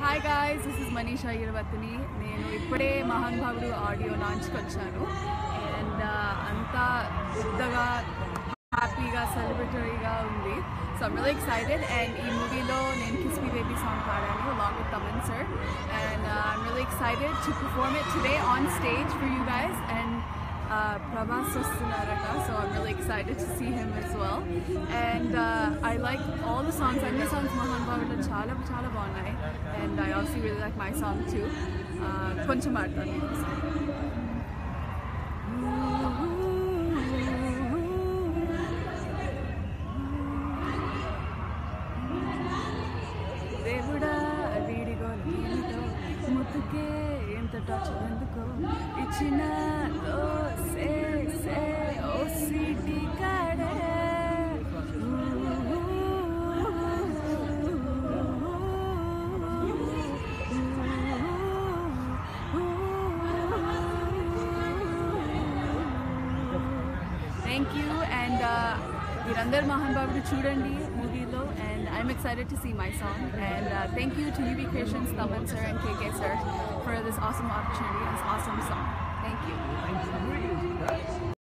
Hi guys this is Manisha Eerabathini నేను ఇప్పుడే మహాన్ భావుడు ఆడియో లాంచ్కి వచ్చాను అండ్ అంతా పెద్దగా హ్యాపీగా సెలబ్రేటరీగా ఉంది so I'm real excited and ఈ మూవీలో నేను కిస్ మీ బేబీ సాంగ్ పాడాను along with Thaman sir and I'm real excited to perform it today on stage for you guys and uh, Prabhas Sastunaraka, so I'm really excited to see him as well. And uh, I like all the songs. Any songs Mahan Bhavila chala chala బాగున్నాయి and I also really like my song too. Uh, కొంచెం ఆడతాను దేవుడా వీడిగో నీతో ముతుకే ఎంత టచ్ ఎందుకో ఇచ్చిన సే సే ఓ సిటీ కాడే థ్యాంక్ యూ అండ్ మీరందరు మహాన్ బాబుడు చూడండి మూవీలో and I'm excited to see my song and thank you to UV Creations Thaman sir and KK sir for this awesome opportunity and awesome song thank you